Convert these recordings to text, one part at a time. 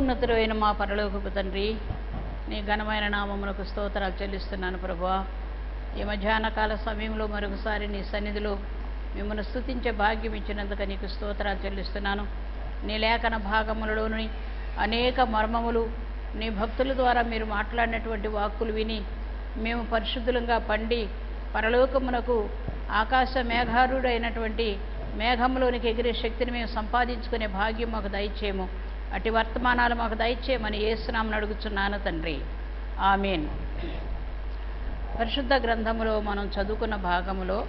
మహోన్నతుడు అయిన మా పరలోకపు తండ్రి నీ ఘనమైన నామమునకు స్తోత్రాలు చెల్లిస్తున్నాను ప్రభా ఈ మధ్యాహ్న కాల సమయంలో మరొకసారి నీ సన్నిధిలో మిమ్మల్ని స్తుతించే భాగ్యం ఇచ్చినందుకు నీకు స్తోత్రాలు చెల్లిస్తున్నాను నీ లేఖన భాగములలోని అనేక మర్మములు నీ భక్తుల ద్వారా మీరు మాట్లాడినటువంటి వాక్కులు విని మేము పరిశుద్ధులంగా పండి పరలోకమునకు ఆకాశ మేఘారుడైనటువంటి మేఘంలోనికి ఎగిరే శక్తిని మేము సంపాదించుకునే భాగ్యం మాకు దయచేయము అటు వర్తమానాలు మాకు దయచేయమని ఏసునామని అడుగుచున్నాను తండ్రి ఆమెన్ పరిశుద్ధ గ్రంథములో మనం చదువుకున్న భాగములో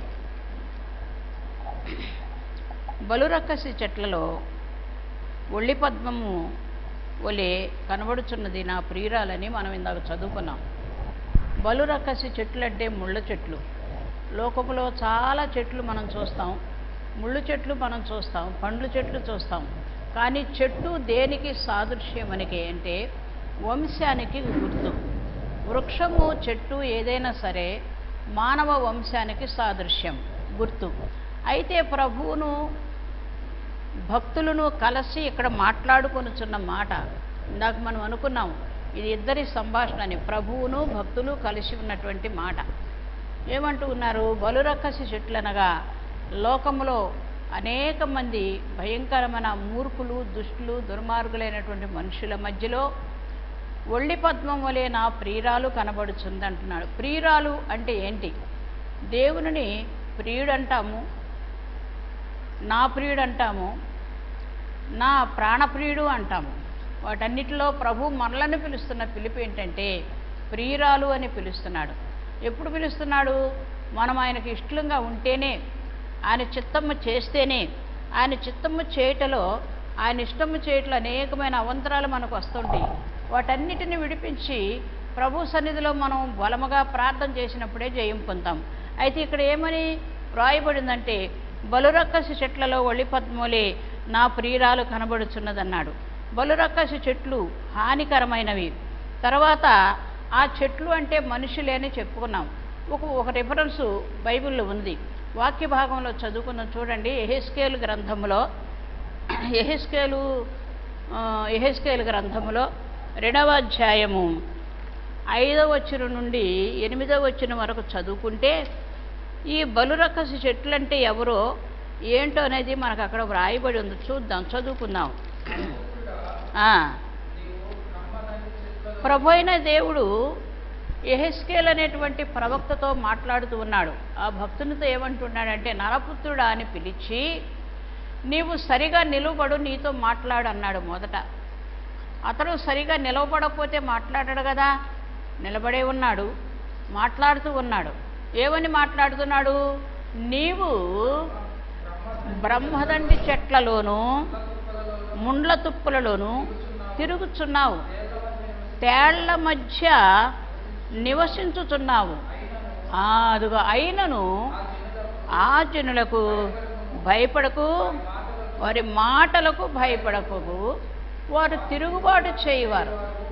బలురక్కసి చెట్లలో ఒళ్ళి పద్మము ఒలే కనబడుచున్నది నా ప్రియురాలని మనం ఇందాక చదువుకున్నాం బలురక్కసి చెట్లు అంటే ముళ్ళ చెట్లు లోకములో చాలా చెట్లు మనం చూస్తాం ముళ్ళు చెట్లు మనం చూస్తాం పండ్ల చెట్లు చూస్తాం కానీ చెట్టు దేనికి సాదృశ్యం మనకి అంటే వంశానికి గుర్తు వృక్షము చెట్టు ఏదైనా సరే మానవ వంశానికి సాదృశ్యం గుర్తు అయితే ప్రభువును భక్తులను కలిసి ఇక్కడ మాట్లాడుకొనుచున్న మాట ఇందాక మనం అనుకున్నాం ఇది ఇద్దరి సంభాషణ అని ప్రభువును భక్తులు కలిసి ఉన్నటువంటి మాట ఏమంటూ ఉన్నారు బలురక్కసి చెట్లనగా లోకములో అనేక మంది భయంకరమైన మూర్ఖులు దుష్టులు దుర్మార్గులైనటువంటి మనుషుల మధ్యలో ఒళ్ళి పద్మం వలె నా ప్రియురాలు కనబడుచుంది అంటున్నాడు ప్రియురాలు అంటే ఏంటి దేవుని ప్రియుడు అంటాము నా ప్రియుడు అంటాము నా ప్రాణప్రియుడు అంటాము వాటన్నిటిలో ప్రభు మనలను పిలుస్తున్న పిలుపు ఏంటంటే ప్రియురాలు అని పిలుస్తున్నాడు ఎప్పుడు పిలుస్తున్నాడు మనం ఆయనకి ఇష్టంగా ఉంటేనే ఆయన చిత్తము చేస్తేనే ఆయన చిత్తము చేయటలో ఆయన ఇష్టము చేయటలో అనేకమైన అవంతరాలు మనకు వస్తుంటాయి వాటన్నిటిని విడిపించి ప్రభు సన్నిధిలో మనం బలముగా ప్రార్థన చేసినప్పుడే జయం పొందాం అయితే ఇక్కడ ఏమని వ్రాయబడిందంటే బలురక్కసి చెట్లలో ఒళ్ళి పద్మూలే నా ప్రియురాలు కనబడుచున్నదన్నాడు బలురక్కసి చెట్లు హానికరమైనవి తర్వాత ఆ చెట్లు అంటే మనుషులే అని చెప్పుకున్నాం ఒక ఒక రిఫరెన్సు బైబిల్లో ఉంది వాక్య భాగంలో చదువుకున్న చూడండి ఎహెస్కేల్ గ్రంథములో ఎహెస్కేలు ఎహెస్కేల్ గ్రంథములో రెండవ అధ్యాయము ఐదవ వచ్చిన నుండి ఎనిమిదవ వచ్చిన వరకు చదువుకుంటే ఈ బలురక్కసి చెట్లు అంటే ఎవరో ఏంటో అనేది మనకు అక్కడ వ్రాయబడి ఉంది చూద్దాం చదువుకుందాం ఆ. ప్రభు అయిన దేవుడు ఎహెస్కేల్ అనేటువంటి ప్రవక్తతో మాట్లాడుతూ ఉన్నాడు ఆ భక్తునితో ఏమంటున్నాడంటే నరపుత్రుడా అని పిలిచి నీవు సరిగా నిలవబడు నీతో మాట్లాడు అన్నాడు మొదట అతడు సరిగా నిలవబడకపోతే మాట్లాడాడు కదా నిలబడే ఉన్నాడు మాట్లాడుతూ ఉన్నాడు ఏమని మాట్లాడుతున్నాడు నీవు బ్రహ్మదండి చెట్లలోనూ ముండ్ల తుప్పులలోనూ తిరుగుచున్నావు తేళ్ల మధ్య నివసించుచున్నావు ఆ, అదుగో అయినను ఆ జనులకు భయపడకు వారి మాటలకు భయపడకు వారు తిరుగుబాటు చేయవారు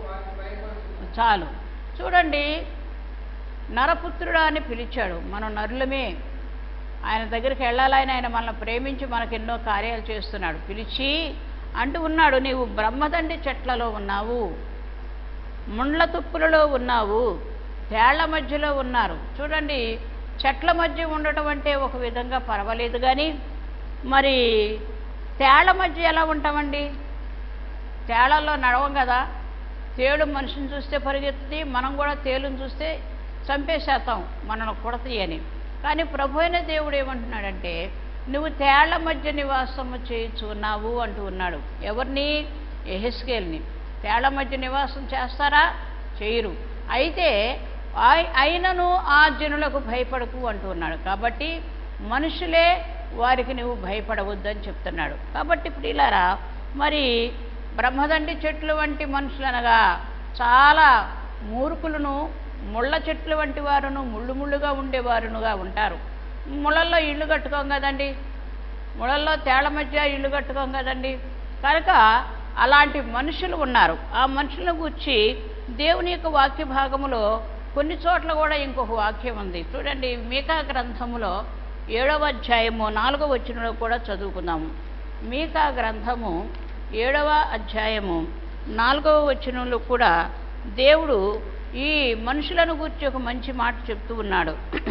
చాలు చూడండి నరపుత్రుడా అని పిలిచాడు మనం నరులమే ఆయన దగ్గరికి వెళ్ళాలని ఆయన మనల్ని ప్రేమించి మనకు ఎన్నో కార్యాలు చేస్తున్నాడు పిలిచి అంటూ ఉన్నాడు నీవు బ్రహ్మదండి చెట్లలో ఉన్నావు ముండ్ల తుప్పులలో ఉన్నావు తేళ్ల మధ్యలో ఉన్నారు చూడండి చెట్ల మధ్య ఉండటం అంటే ఒక విధంగా పర్వాలేదు కానీ మరి తేళ్ల మధ్య ఎలా ఉంటామండి తేళ్లలో నడవం కదా తేలు మనిషిని చూస్తే పరిగెత్తి మనం కూడా తేలుని చూస్తే చంపేసేస్తాం మనను కుడతాయి అని కానీ ప్రభు అయిన దేవుడు ఏమంటున్నాడంటే నువ్వు తేళ్ల మధ్య నివాసము చేయుచున్నావు అంటూ ఉన్నాడు ఎవరిని ఎహెస్కేల్ని తేళ్ల మధ్య నివాసం చేస్తారా చేయరు అయితే ఆయ- అయినను ఆ జనులకు భయపడకు అంటూ ఉన్నాడు కాబట్టి మనుషులే వారికి నువ్వు భయపడవద్దని చెప్తున్నాడు కాబట్టి ఇప్పుడు ఇలారా మరి బ్రహ్మదండి చెట్లు వంటి మనుషులు అనగా చాలా మూర్ఖులను ముళ్ళ చెట్లు వంటి వారును ముళ్ళు ముళ్ళుగా ఉండేవారునుగా ఉంటారు ముళ్ళల్లో ఇల్లు కట్టుకోం కదండి ముళ్ళల్లో తేళ్ల మధ్య ఇల్లు కట్టుకోం కదండి కనుక అలాంటి మనుషులు ఉన్నారు ఆ మనుషులను గురించి దేవుని యొక్క వాక్య భాగములో కొన్ని చోట్ల కూడా ఇంకొక వాక్యం ఉంది చూడండి మీకా గ్రంథములో ఏడవ అధ్యాయము నాలుగవ వచనంలో కూడా చదువుకుందాము మీకా గ్రంథము ఏడవ అధ్యాయము నాలుగవ వచనంలో కూడా దేవుడు ఈ మనుషులను గురించి ఒక మంచి మాట చెప్తూ ఉన్నాడు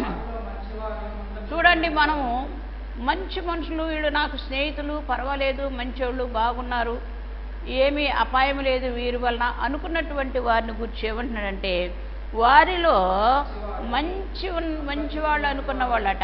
చూడండి మనము మంచి మనుషులు వీళ్ళు నాకు స్నేహితులు పర్వాలేదు మంచోళ్ళు బాగున్నారు ఏమీ అపాయం లేదు వీరి వలన అనుకున్నటువంటి వారిని గురించి ఏమంటున్నాడంటే వారిలో మంచి ఉన్- మంచి వాళ్ళు అనుకున్న వాళ్ళట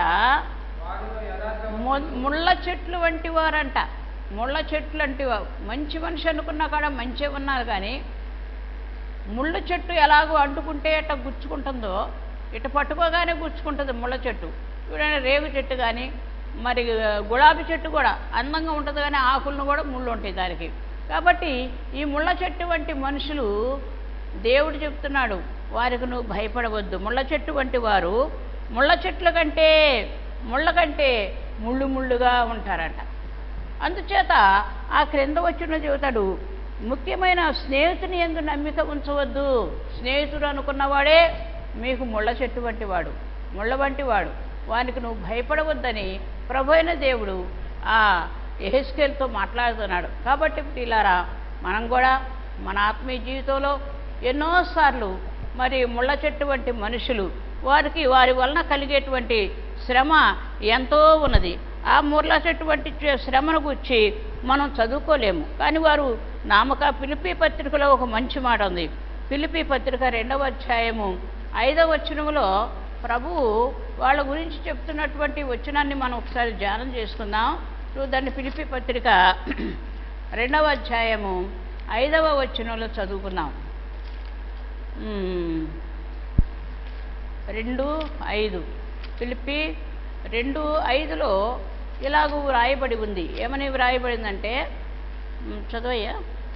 ము- ముళ్ళ చెట్లు వంటి వారంట ముళ్ళ చెట్లు వంటి వా- మంచి మనిషి అనుకున్నా కూడా మంచి ఉన్నారు కానీ ముళ్ళ చెట్టు ఎలాగో అంటుకుంటే అట్ట గుచ్చుకుంటుందో ఇటు పట్టుకోగానే గుచ్చుకుంటుంది ముళ్ళ చెట్టు చూడండి రేగు చెట్టు కానీ మరి గులాబీ చెట్టు కూడా అందంగా ఉంటుంది కానీ ఆకులను కూడా ముళ్ళు ఉంటాయి దానికి కాబట్టి ఈ ముళ్ళ చెట్టు వంటి మనుషులు దేవుడు చెప్తున్నాడు వారికి నువ్వు భయపడవద్దు ముళ్ళ చెట్టు వంటి వారు ముళ్ళ చెట్ల కంటే ముళ్ళ కంటే ముళ్ళు ముళ్ళుగా ఉంటారంట అందుచేత ఆ క్రింద వచ్చిన చెబుతాడు ముఖ్యమైన స్నేహితుని ఎందు నమ్మిక ఉంచవద్దు స్నేహితుడు అనుకున్నవాడే మీకు ముళ్ళ చెట్టు వంటి వాడు ముళ్ళ వంటి వాడు వానికి నువ్వు భయపడవద్దని ప్రభు అయిన దేవుడు ఆ ఎహెస్కేల్తో మాట్లాడుతున్నాడు కాబట్టి పిల్లారా మనం కూడా మన ఆత్మీయ జీవితంలో ఎన్నోసార్లు మరి ముళ్ళ చెట్టు వంటి మనుషులు వారికి వారి వలన కలిగేటువంటి శ్రమ ఎంతో ఉన్నది ఆ ముళ్ళ చెట్టు వంటి చే- శ్రమను గురించి మనం చదువుకోలేము కానీ వారు నామక పిలిపి పత్రికలో ఒక మంచి మాట ఉంది పిలిపి పత్రిక రెండవ అధ్యాయము ఐదవ వచనములో ప్రభువు వాళ్ళ గురించి చెప్తున్నటువంటి వచనాన్ని మనం ఒకసారి ధ్యానం చేసుకుందాం చూడండి పిలిపి పత్రిక రెండవ అధ్యాయము ఐదవ వచనంలో చదువుకుందాం మ్మ్. రెండు ఐదు పిలిపి రెండు ఐదులో ఇలాగూ వ్రాయబడి ఉంది ఏమని వ్రాయబడిందంటే మ్, చదవయ్యా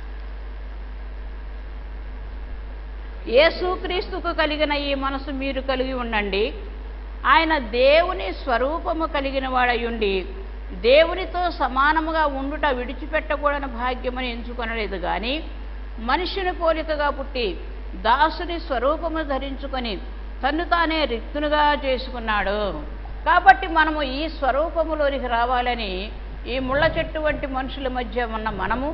యేసుక్రీస్తుకు కలిగిన ఈ మనసు మీరు కలిగి ఉండండి ఆయన దేవుని స్వరూపము కలిగిన వాడయుండి దేవునితో సమానముగా ఉండుట విడిచిపెట్టకూడని భాగ్యమని ఎంచుకొనలేదు కానీ మనుషుని పోలికగా పుట్టి దాసుని స్వరూపము ధరించుకొని తన్ను తానే రిక్తునుగా చేసుకున్నాడు కాబట్టి మనము ఈ స్వరూపములోనికి రావాలని ఈ ముళ్ళ చెట్టు వంటి మనుషుల మధ్య ఉన్న మనము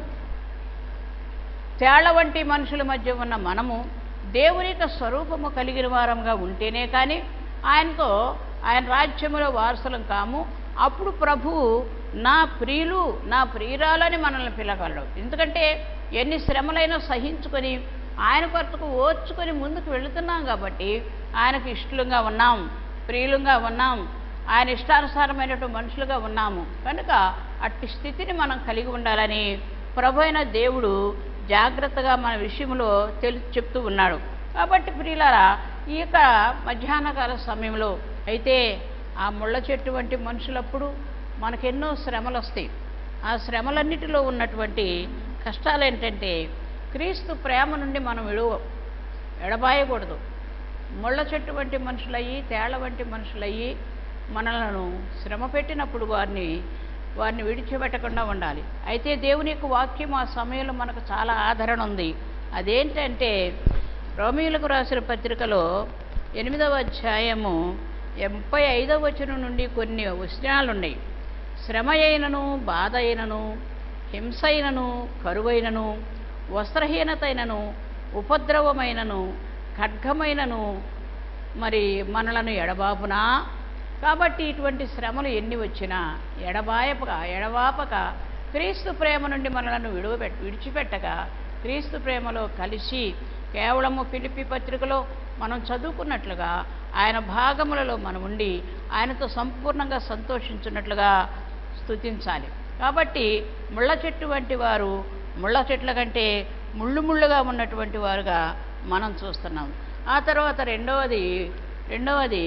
తేళ్ల వంటి మనుషుల మధ్య ఉన్న మనము దేవుని యొక్క స్వరూపము కలిగిన వారంగా ఉంటేనే కానీ ఆయనతో ఆయన రాజ్యములో వారసులం కాము అప్పుడు ప్రభువు నా ప్రియులు నా ప్రియురాలని మనల్ని పిలగలడు ఎందుకంటే ఎన్ని శ్రమలైనా సహించుకొని ఆయన కొరకు ఓర్చుకొని ముందుకు వెళుతున్నాం కాబట్టి ఆయనకు ఇష్టలుగా ఉన్నాం ప్రియులుగా ఉన్నాం ఆయన ఇష్టానుసారమైనటువంటి మనుషులుగా ఉన్నాము కనుక అట్టి స్థితిని మనం కలిగి ఉండాలని ప్రభు అయిన దేవుడు జాగ్రత్తగా మన విషయంలో తెలి చెప్తూ ఉన్నాడు కాబట్టి ప్రియులారా ఈ యొక్క మధ్యాహ్నకాల సమయంలో అయితే ఆ ముళ్ళ చెట్టు వంటి మనుషులప్పుడు మనకెన్నో శ్రమలు వస్తాయి ఆ శ్రమలన్నిటిలో ఉన్నటువంటి కష్టాలు ఏంటంటే క్రీస్తు ప్రేమ నుండి మనం విడువ ఎడబాయకూడదు ముళ్ళ చెట్టు వంటి మనుషులయ్యి తేళ్ల వంటి మనుషులయ్యి మనలను శ్రమ పెట్టినప్పుడు వారిని వారిని విడిచిపెట్టకుండా ఉండాలి అయితే దేవుని యొక్క వాక్యం ఆ సమయంలో మనకు చాలా ఆదరణ ఉంది అదేంటంటే రోమిలకు రాసిన పత్రికలో ఎనిమిదవ అధ్యాయము ముప్పై ఐదవ వచనం నుండి కొన్ని వచనాలు ఉన్నాయి శ్రమ అయినను బాధ అయినను హింస అయినను కరువైనను వస్త్రహీనతైనను ఉపద్రవమైనను ఖడ్గమైనను మరి మనలను ఎడబాపునా కాబట్టి ఇటువంటి శ్రమలు ఎన్ని వచ్చినా ఎడబాయపక ఎడవాపక క్రీస్తు ప్రేమ నుండి మనలను విడువబెట్ విడిచిపెట్టక క్రీస్తు ప్రేమలో కలిసి కేవలము పిలిపి పత్రికలో మనం చదువుకున్నట్లుగా ఆయన భాగములలో మనం ఉండి ఆయనతో సంపూర్ణంగా సంతోషించున్నట్లుగా స్తుతించాలి కాబట్టి ముళ్ళ చెట్టు వంటి వారు ముళ్ళ చెట్ల కంటే ముళ్ళు ముళ్ళుగా ఉన్నటువంటి వారుగా మనం చూస్తున్నాం ఆ తర్వాత రెండవది రెండవది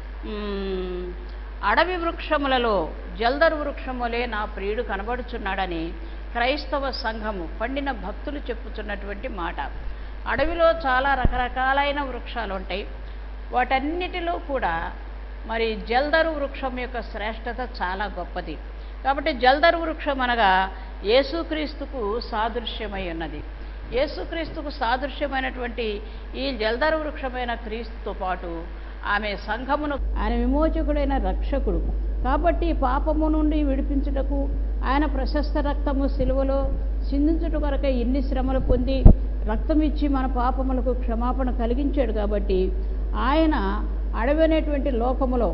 మ్, అడవి వృక్షములలో జల్దరు వృక్షములే నా ప్రియుడు కనబడుచున్నాడని క్రైస్తవ సంఘము పండిన భక్తులు చెప్పుచున్నటువంటి మాట అడవిలో చాలా రకరకాలైన వృక్షాలు ఉంటాయి వాటన్నిటిలో కూడా మరి జల్దరు వృక్షం యొక్క శ్రేష్టత చాలా గొప్పది కాబట్టి జల్దరు వృక్షం అనగా యేసుక్రీస్తుకు సాదృశ్యమై ఉన్నది యేసుక్రీస్తుకు సాదృశ్యమైనటువంటి ఈ జల్దరు వృక్షమైన క్రీస్తుతో పాటు ఆమె సంఘమును ఆయన విమోచకుడైన రక్షకుడు కాబట్టి పాపము నుండి విడిపించుటకు ఆయన ప్రశస్త రక్తము సిలువలో చిందించుట కొరకే ఇన్ని శ్రమలు పొంది రక్తం ఇచ్చి మన పాపములకు క్షమాపణ కలిగించాడు కాబట్టి ఆయన అడవి అనేటువంటి లోకములో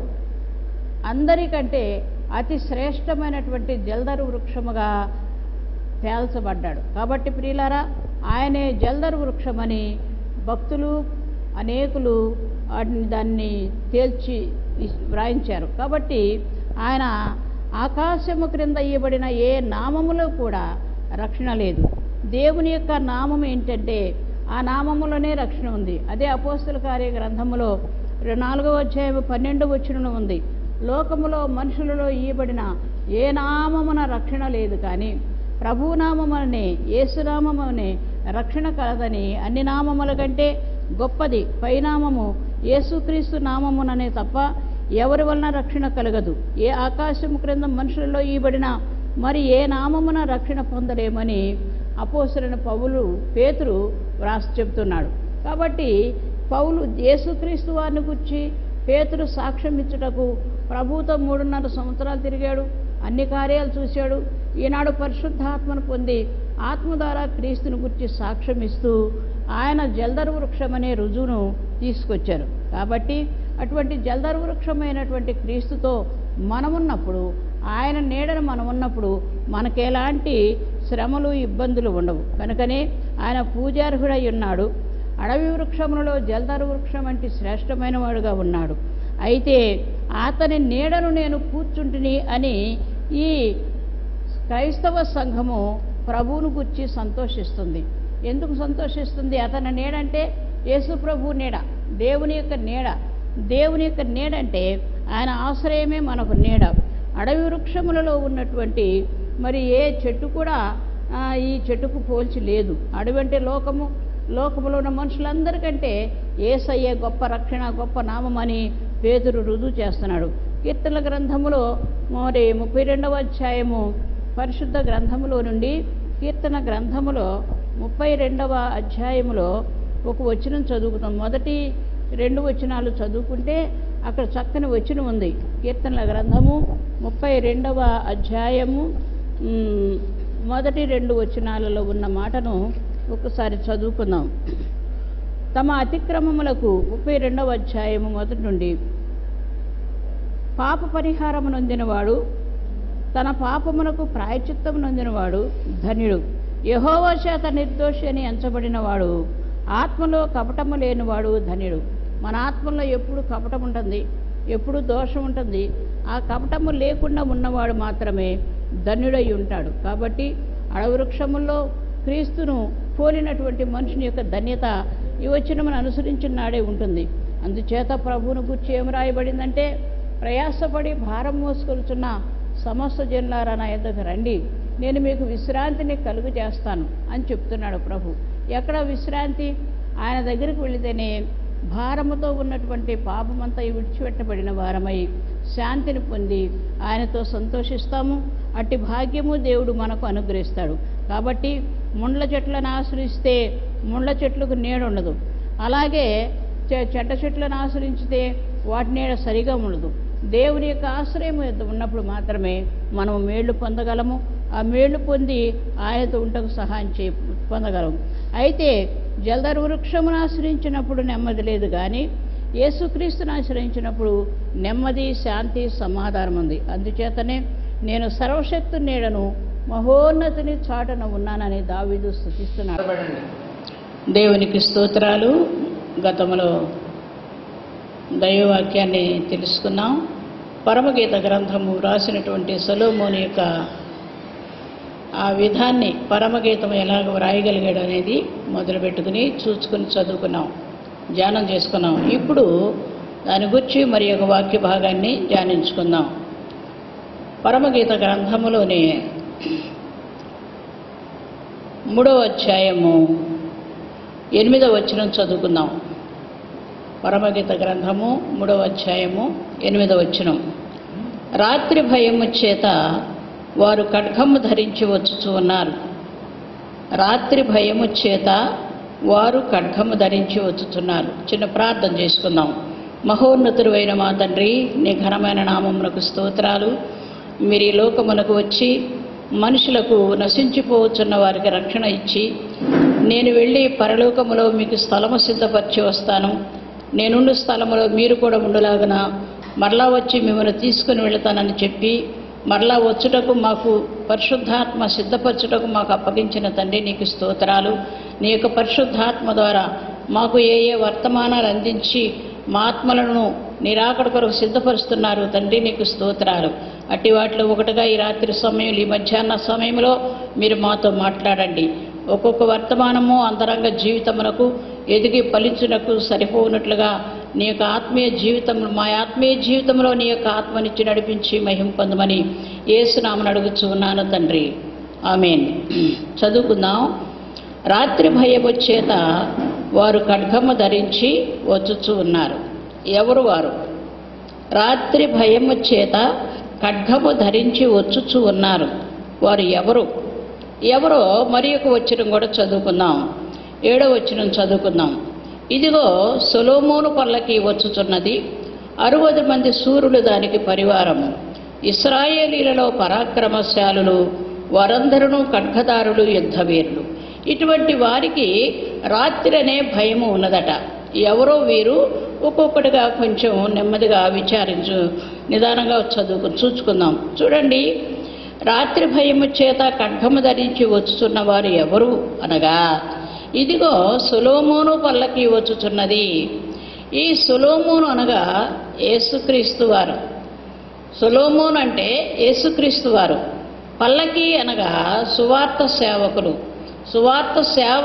అందరికంటే అతి శ్రేష్టమైనటువంటి జల్దరు వృక్షముగా తేల్చబడ్డాడు కాబట్టి ప్రియులారా ఆయనే జల్దరు వృక్షమని భక్తులు అనేకులు వాటిని దాన్ని తేల్చి ఇస్- వ్రాయించారు కాబట్టి ఆయన ఆకాశము క్రింద ఇవ్వబడిన ఏ నామములో కూడా రక్షణ లేదు దేవుని యొక్క నామం ఏంటంటే ఆ నామములోనే రక్షణ ఉంది అదే అపోస్తుల కార్య గ్రంథములో రెండు నాలుగవ అధ్యాయం పన్నెండు వచ్చిన ఉంది లోకములో మనుషులలో ఇయ్యబడిన ఏ నామమున రక్షణ లేదు కానీ ప్రభునామమనే యేసునామమనే రక్షణ కలదని అన్ని నామముల కంటే గొప్పది పైనామము యేసుక్రీస్తు నామముననే తప్ప ఎవరి వలన రక్షణ కలగదు ఏ ఆకాశము క్రింద మనుషులలో ఇవ్వబడిన మరి ఏ నామమున రక్షణ పొందలేమని అపోసరైన పౌలు పేతురు వ్రాసి చెప్తున్నాడు కాబట్టి పౌలు యేసుక్రీస్తు వారిని గురించి పేతురు సాక్ష్యం ఇచ్చుటకు ప్రభుతో మూడున్నర సంవత్సరాలు తిరిగాడు అన్ని కార్యాలు చూశాడు ఈనాడు పరిశుద్ధాత్మను పొంది ఆత్మ ద్వారా క్రీస్తుని గురించి సాక్ష్యం ఇస్తూ ఆయన జల్దరు వృక్షం అనే రుజువును తీసుకొచ్చారు కాబట్టి అటువంటి జల్దరు వృక్షమైనటువంటి క్రీస్తుతో మనమున్నప్పుడు ఆయన నీడను మనం ఉన్నప్పుడు మనకెలాంటి శ్రమలు ఇబ్బందులు ఉండవు కనుకనే ఆయన పూజార్హుడై ఉన్నాడు అడవి వృక్షములలో జల్దరు వృక్షం వంటి శ్రేష్టమైన వాడుగా ఉన్నాడు అయితే అతని నీడను నేను కూర్చుంటిని అని ఈ క్రైస్తవ సంఘము ప్రభువును గుర్చి సంతోషిస్తుంది ఎందుకు సంతోషిస్తుంది అతని నీడంటే యేసు ప్రభు నీడ దేవుని యొక్క నీడ దేవుని యొక్క నీడంటే ఆయన ఆశ్రయమే మనకు నీడ అడవి వృక్షములలో ఉన్నటువంటి మరి ఏ చెట్టు కూడా ఆ, ఈ చెట్టుకు పోల్చి లేదు అడవి అంటే లోకము లోకములో ఉన్న మనుషులందరికంటే ఏసయ్యే గొప్ప రక్షణ గొప్ప నామమని పేతురు రుజువు చేస్తున్నాడు కీర్తనల గ్రంథములో మరి ముప్పై రెండవ అధ్యాయము పరిశుద్ధ గ్రంథములో నుండి కీర్తన గ్రంథములో ముప్పై రెండవ అధ్యాయములో ఒక వచనం చదువుకుతాం మొదటి రెండు వచనాలు చదువుకుంటే అక్కడ చక్కని వచనం ఉంది కీర్తనల గ్రంథము ముప్పై రెండవ అధ్యాయము మ్, మొదటి రెండు వచనాలలో ఉన్న మాటను ఒకసారి చదువుకుందాం తమ అతిక్రమములకు ముప్పై రెండవ అధ్యాయము మొదటి నుండి పాప పరిహారము నొందినవాడు తన పాపమునకు ప్రాయచిత్తము నొందినవాడు ధన్యుడు యహోవా చేత నిర్దోషి అని ఎంచబడినవాడు ఆత్మలో కపటము లేనివాడు ధన్యుడు మన ఆత్మలో ఎప్పుడు కపటం ఉంటుంది ఎప్పుడు దోషం ఉంటుంది ఆ కపటము లేకుండా ఉన్నవాడు మాత్రమే ధన్యుడై ఉంటాడు కాబట్టి అడవృక్షముల్లో క్రీస్తును పోలినటువంటి మనుషుని యొక్క ధన్యత ఈ వచనమును అనుసరించిన నాడే ఉంటుంది అందుచేత ప్రభువును గుర్చి ఏం రాయబడిందంటే ప్రయాసపడి భారం మోసుకొలుచున్న సమస్త జనులారా నా యొద్దకు రండి నేను మీకు విశ్రాంతిని కలుగు చేస్తాను అని చెప్తున్నాడు ప్రభు ఎక్కడ విశ్రాంతి ఆయన దగ్గరికి వెళితేనే భారముతో ఉన్నటువంటి పాపమంతా విడిచిపెట్టబడిన వారమై శాంతిని పొంది ఆయనతో సంతోషిస్తాము అట్టి భాగ్యము దేవుడు మనకు అనుగ్రహిస్తాడు కాబట్టి ముండ్ల చెట్లను ఆశ్రయిస్తే ముండ్ల చెట్లకు నీడ ఉండదు అలాగే చె- చెడ్డ చెట్లను ఆశ్రయించితే వాటి నీడ సరిగా ఉండదు దేవుని యొక్క ఆశ్రయం యొద్ద ఉన్నప్పుడు మాత్రమే మనం మేళ్లు పొందగలము ఆ మేళ్లు పొంది ఆయనతో ఉంటకు సహాయం చే పొందగలము అయితే జలధర వృక్షమును ఆశ్రయించినప్పుడు నెమ్మది లేదు కానీ యేసుక్రీస్తును ఆశ్రయించినప్పుడు నెమ్మది శాంతి సమాధానం ఉంది అందుచేతనే నేను సర్వశక్తు నీడను మహోన్నతిని చాటున ఉన్నానని దావీదు స్థుతిస్తున్నాడు దేవునికి స్తోత్రాలు గతంలో దైవవాక్యాన్ని తెలుసుకున్నాం పరమగీత గ్రంథము రాసినటువంటి సొలోమోని యొక్క ఆ విధాన్ని పరమగీతం ఎలాగ వ్రాయగలిగాడు అనేది మొదలుపెట్టుకుని చూసుకుని చదువుకున్నాం ధ్యానం చేసుకున్నాం ఇప్పుడు దాని గురించి మరి ఒక వాక్య భాగాన్ని ధ్యానించుకుందాం పరమగీత గ్రంథములోనే మూడవ అధ్యాయము ఎనిమిదవ వచనం చదువుకుందాం పరమగీత గ్రంథము మూడవ అధ్యాయము ఎనిమిదవ వచనం రాత్రి భయము చేత వారు ఖడ్గము ధరించి వచ్చుచూ ఉన్నారు రాత్రి భయము చేత వారు ఖడ్గము ధరించి వచ్చుతున్నారు చిన్న ప్రార్థన చేసుకుందాం మహోన్నతుడు అయిన మా తండ్రి నీ ఘనమైన నామమునకు స్తోత్రాలు మీరు ఈ లోకమునకు వచ్చి మనుషులకు నశించిపోవచ్చున్న వారికి రక్షణ ఇచ్చి నేను వెళ్ళి పరలోకములో మీకు స్థలము సిద్ధపరిచి వస్తాను నేనుండు స్థలములో మీరు కూడా ఉండలాగన మరలా వచ్చి మిమ్మల్ని తీసుకుని వెళతానని చెప్పి మరలా వచ్చుటకు మాకు పరిశుద్ధాత్మ సిద్ధపరచుటకు మాకు అప్పగించిన తండ్రి నీకు స్తోత్రాలు నీ యొక్క పరిశుద్ధాత్మ ద్వారా మాకు ఏ ఏ వర్తమానాలు అందించి మా ఆత్మలను నిరాకడ కొరకు సిద్ధపరుస్తున్నారు తండ్రి నీకు స్తోత్రాలు అట్టి వాటిలో ఒకటిగా ఈ రాత్రి సమయం ఈ మధ్యాహ్న సమయంలో మీరు మాతో మాట్లాడండి ఒక్కొక్క వర్తమానము అంతరంగ జీవితమునకు ఎదిగి ఫలించునకు సరిపోనట్లుగా నీ యొక్క ఆత్మీయ జీవితం మా ఆత్మీయ జీవితంలో నీ యొక్క ఆత్మనిచ్చి నడిపించి మహిం పొందమని ఏసునామని అడుగుచూ ఉన్నాను తండ్రి ఆమెన్ చదువుకుందాం రాత్రి భయము చేత వారు ఖడ్గము ధరించి వచ్చుచూ ఉన్నారు ఎవరు వారు రాత్రి భయము చేత ఖడ్గము ధరించి వచ్చుచూ ఉన్నారు వారు ఎవరు ఎవరో మరి ఒక వచ్చిన కూడా చదువుకుందాం ఏడో వచ్చిన చదువుకుందాం ఇదిగో సొలోమోను పల్లకి వచ్చుచున్నది అరవది మంది సూర్యులు దానికి పరివారము ఇస్రాయేలీలలో పరాక్రమశాలులు వారందరూ ఖడ్గదారులు యుద్ధవీరులు ఇటువంటి వారికి రాత్రి అనే భయము ఉన్నదట ఎవరో వీరు ఒక్కొక్కటిగా కొంచెం నెమ్మదిగా విచారించు నిదానంగా చదువుకు చూచుకుందాం చూడండి రాత్రి భయము చేత ఖడ్గము ధరించి వచ్చుచున్న వారు ఎవరు అనగా ఇదిగో సులోమోను పల్లకి వచ్చుచున్నది ఈ సులోమోను అనగా యేసుక్రీస్తు వారు సులోమోన్ అంటే యేసుక్రీస్తు వారు పల్లకి అనగా సువార్త సేవకులు సువార్త సేవ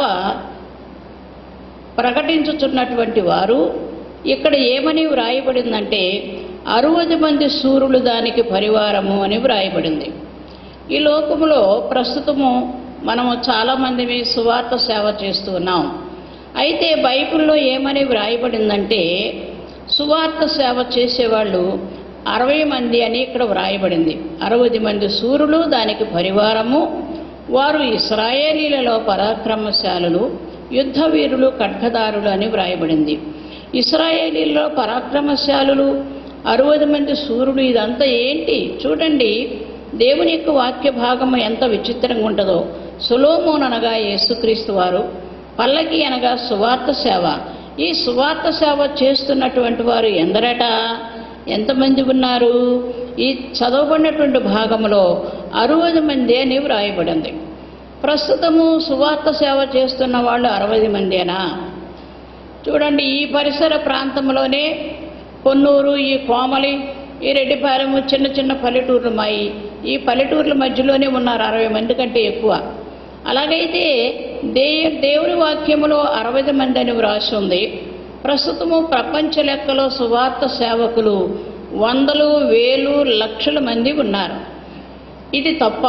ప్రకటించుచున్నటువంటి వారు ఇక్కడ ఏమని వ్రాయబడిందంటే అరవది మంది సూర్యులు దానికి పరివారము అని వ్రాయబడింది ఈ లోకములో ప్రస్తుతము మనము చాలామంది సువార్త సేవ చేస్తూ ఉన్నాం అయితే బైబిల్లో ఏమని వ్రాయబడిందంటే సువార్త సేవ చేసేవాళ్ళు అరవై మంది అని ఇక్కడ వ్రాయబడింది అరవై మంది సూర్యులు దానికి పరివారము వారు ఇస్రాయేలీలలో పరాక్రమశాలులు యుద్ధ వీరులు ఖడ్గదారులు అని వ్రాయబడింది ఇస్రాయేలీలలో పరాక్రమశాలులు అరవై మంది సూర్యులు ఇదంతా ఏంటి చూడండి దేవుని యొక్క వాక్య భాగము ఎంత విచిత్రంగా ఉంటుందో సులోమోన్ అనగా యేసుక్రీస్తు వారు పల్లకి అనగా సువార్త సేవ ఈ సువార్త సేవ చేస్తున్నటువంటి వారు ఎందరట ఎంతమంది ఉన్నారు ఈ చదవబడినటువంటి భాగంలో అరవై మంది అని వ్రాయబడింది ప్రస్తుతము సువార్త సేవ చేస్తున్న వాళ్ళు అరవై మందేనా చూడండి ఈ పరిసర ప్రాంతంలోనే పొన్నూరు ఈ కోమలి ఈ రెడ్డిపాలెము చిన్న చిన్న పల్లెటూర్లు మాయి ఈ పల్లెటూర్ల మధ్యలోనే ఉన్నారు అరవై మంది కంటే ఎక్కువ అలాగైతే దే దేవుని వాక్యములో అరవై మంది అని వ్రాసి ఉంది ప్రస్తుతము ప్రపంచ లెక్కలో సువార్త సేవకులు వందలు వేలు లక్షల మంది ఉన్నారు ఇది తప్ప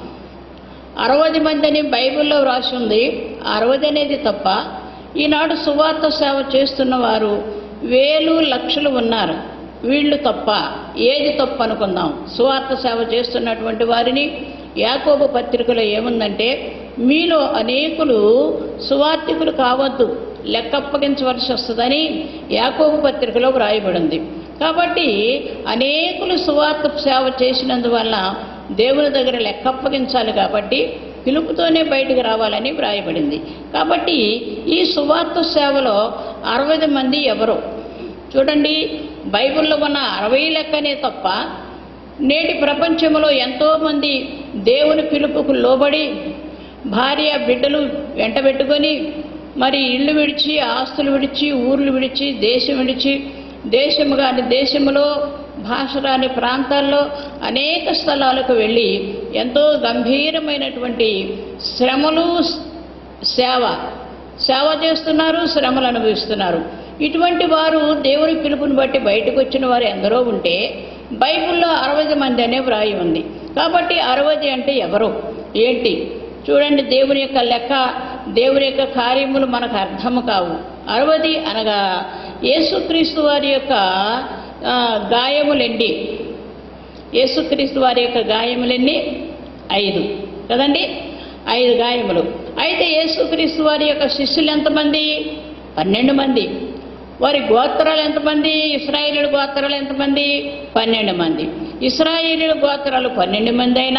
అరవై మంది అని బైబిల్లో వ్రాసి ఉంది అరవై అనేది తప్ప ఈనాడు సువార్త సేవ చేస్తున్న వారు వేలు లక్షలు ఉన్నారు వీళ్ళు తప్ప ఏది తప్పు అనుకుందాం సువార్త సేవ చేస్తున్నటువంటి వారిని యాకోబు పత్రికలో ఏముందంటే మీలో అనేకులు సువార్థికులు కావద్దు లెక్కప్పగించవలసి వస్తుందని యాకోబు పత్రికలో వ్రాయబడింది కాబట్టి అనేకులు సువార్త సేవ చేసినందువల్ల దేవుని దగ్గర లెక్కప్పగించాలి కాబట్టి పిలుపుతోనే బయటికి రావాలని వ్రాయబడింది కాబట్టి ఈ సువార్త సేవలో అరవై మంది ఎవరు చూడండి బైబిల్లో ఉన్న అరవై లెక్కనే తప్ప నేటి ప్రపంచంలో ఎంతోమంది దేవుని పిలుపుకు లోబడి భార్య బిడ్డలు వెంటబెట్టుకొని మరి ఇళ్ళు విడిచి ఆస్తులు విడిచి ఊర్లు విడిచి దేశం విడిచి దేశము కాని దేశములో భాష రాని ప్రాంతాల్లో అనేక స్థలాలకు వెళ్ళి ఎంతో గంభీరమైనటువంటి శ్రమలు సేవ సేవ చేస్తున్నారు శ్రమలు అనుభవిస్తున్నారు ఇటువంటి వారు దేవుని పిలుపుని బట్టి బయటకు వచ్చిన వారు ఎందరో ఉంటే బైబిల్లో అరవై మంది అనే వ్రాయి ఉంది కాబట్టి అరవై అంటే ఎవరు ఏంటి చూడండి దేవుని యొక్క లెక్క దేవుని యొక్క కార్యములు మనకు అర్థము కావు అరవది అనగా యేసుక్రీస్తు వారి యొక్క ఆ, గాయములెండి యేసుక్రీస్తు వారి యొక్క గాయములెన్ని ఐదు కదండి ఐదు గాయములు అయితే యేసుక్రీస్తు వారి యొక్క శిష్యులు ఎంతమంది పన్నెండు మంది వారి గోత్రాలు ఎంతమంది ఇస్రాయేలుడు గోత్రాలు ఎంతమంది పన్నెండు మంది ఇస్రాయేలు గోత్రాలు పన్నెండు మంది అయినా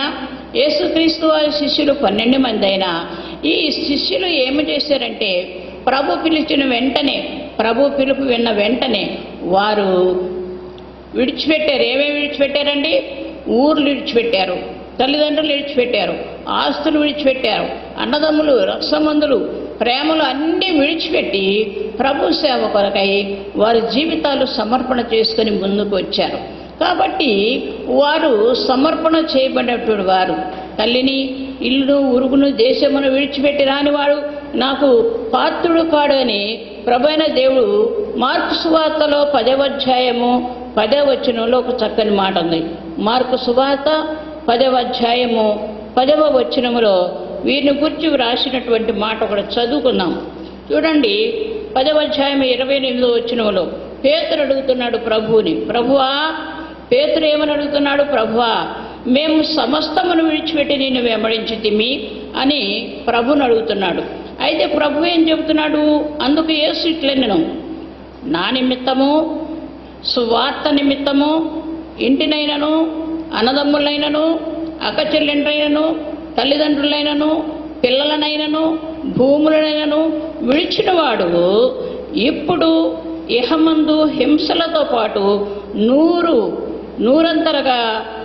యేసుక్రీస్తు వారి శిష్యులు పన్నెండు మంది అయినా ఈ శిష్యులు ఏమి చేశారంటే ప్రభు పిలిచిన వెంటనే ప్రభు పిలుపు విన్న వెంటనే వారు విడిచిపెట్టారు ఏమేమి విడిచిపెట్టారండి ఊర్లు విడిచిపెట్టారు తల్లిదండ్రులు విడిచిపెట్టారు ఆస్తులు విడిచిపెట్టారు అన్నదమ్ములు రక్షమందులు ప్రేమలు అన్నీ విడిచిపెట్టి ప్రభు సేవ కొరకై వారి జీవితాలు సమర్పణ చేసుకొని ముందుకు వచ్చారు కాబట్టి వారు సమర్పణ చేయబడినటువంటి వారు తల్లిని ఇల్లును ఉరుగును దేశమును విడిచిపెట్టి రానివాడు నాకు పాత్రుడు కాడు అని ప్రభైన దేవుడు మార్కు సువార్తలో పదవ అధ్యాయము పదవ వచనంలో ఒక చక్కని మాట ఉంది మార్కు సువార్త పదవ అధ్యాయము పదవ వచనములో వీరిని గురించి వ్రాసినటువంటి మాట ఒకటి చదువుకుందాం చూడండి పదవ అధ్యాయం ఇరవై ఎనిమిదో వచనములో పేతురు అడుగుతున్నాడు ప్రభువుని ప్రభువా పేతురు ఏమని అడుగుతున్నాడు ప్రభువా మేము సమస్తమును విడిచిపెట్టి నిన్ను వెంబడించి తిమి అని ప్రభుని అడుగుతున్నాడు అయితే ప్రభు ఏం చెబుతున్నాడు అందుకు యేసు ఇట్లెన్నను నా నిమిత్తము సువార్త నిమిత్తము ఇంటినైనను అన్నదమ్ములైనను అక్కచెల్లెండ్రైనను తల్లిదండ్రులైనను పిల్లలనైనను భూములనైనను విడిచినవాడు ఇప్పుడు ఇహమందు హింసలతో పాటు నూరు నూరంతరగా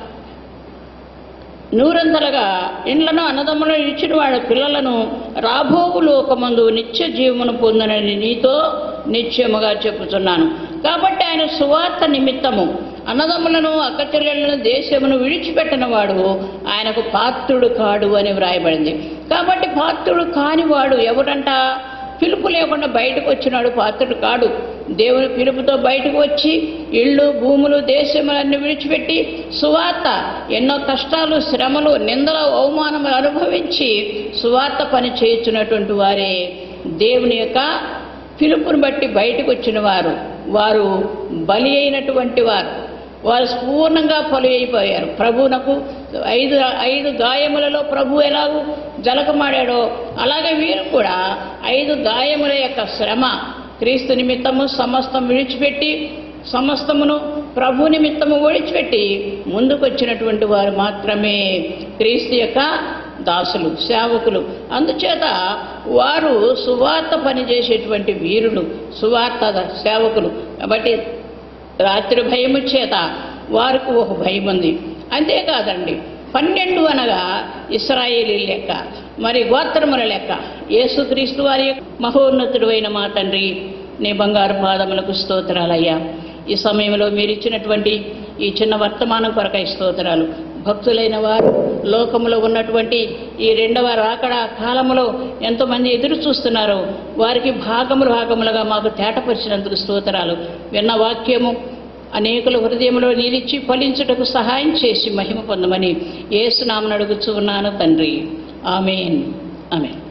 నూరంతలుగా ఇండ్లను అన్నదమ్ములను ఇచ్చిన వాడి పిల్లలను రాబోవు లోకమందు నిత్య జీవమును పొందనని నీతో నిత్యముగా చెప్పుచున్నాను కాబట్టి ఆయన సువార్త నిమిత్తము అన్నదమ్ములను అక్కచెల్లెలను దేశమును విడిచిపెట్టిన వాడు ఆయనకు పాత్రుడు కాడు అని వ్రాయబడింది కాబట్టి పాత్రుడు కానివాడు ఎవరంట పిలుపు లేకుండా బయటకు వచ్చినాడు పాత్రుడు కాడు దేవుని పిలుపుతో బయటకు వచ్చి ఇళ్ళు భూములు దేశములన్నీ విడిచిపెట్టి సువార్త ఎన్నో కష్టాలు శ్రమలు నిందల అవమానములు అనుభవించి సువార్త పని చేయుచున్నటువంటి వారే దేవుని యొక్క పిలుపుని బట్టి బయటకు వచ్చిన వారు వారు బలి అయినటువంటి వారు వారు పూర్ణంగా పలు అయిపోయారు ప్రభువునకు ఐదు ఐదు గాయములలో ప్రభు ఎలాగూ జలకమాడాడో అలాగే వీరు కూడా ఐదు గాయముల యొక్క శ్రమ క్రీస్తు నిమిత్తము సమస్తం విడిచిపెట్టి సమస్తమును ప్రభు నిమిత్తము విడిచిపెట్టి ముందుకొచ్చినటువంటి వారు మాత్రమే క్రీస్తు యొక్క దాసులు సేవకులు అందుచేత వారు సువార్త పనిచేసేటువంటి వీరులు సువార్త సేవకులు కాబట్టి రాత్రి భయము చేత వారికి ఒక భయం ఉంది అంతేకాదండి పన్నెండు అనగా ఇస్రాయేలీ లెక్క మరి గోత్రముల లెక్క యేసుక్రీస్తు వారి యొక్క మహోన్నతుడు అయిన మా తండ్రి నీ బంగారు పాదములకు స్తోత్రాలయ్యా ఈ సమయంలో మీరు ఇచ్చినటువంటి ఈ చిన్న వర్తమానం కొరకై స్తోత్రాలు భక్తులైన వారు లోకములో ఉన్నటువంటి ఈ రెండవ రాకడ కాలములో ఎంతోమంది ఎదురు చూస్తున్నారో వారికి భాగములు భాగములుగా మాకు తేటపరిచినందుకు స్తోత్రాలు విన్న వాక్యము అనేకుల హృదయంలో నిలిచి ఫలించుటకు సహాయం చేసి మహిమ పొందమని ఏసునామను అడుగుచూ ఉన్నాను తండ్రి ఆమెన్ ఆమెన్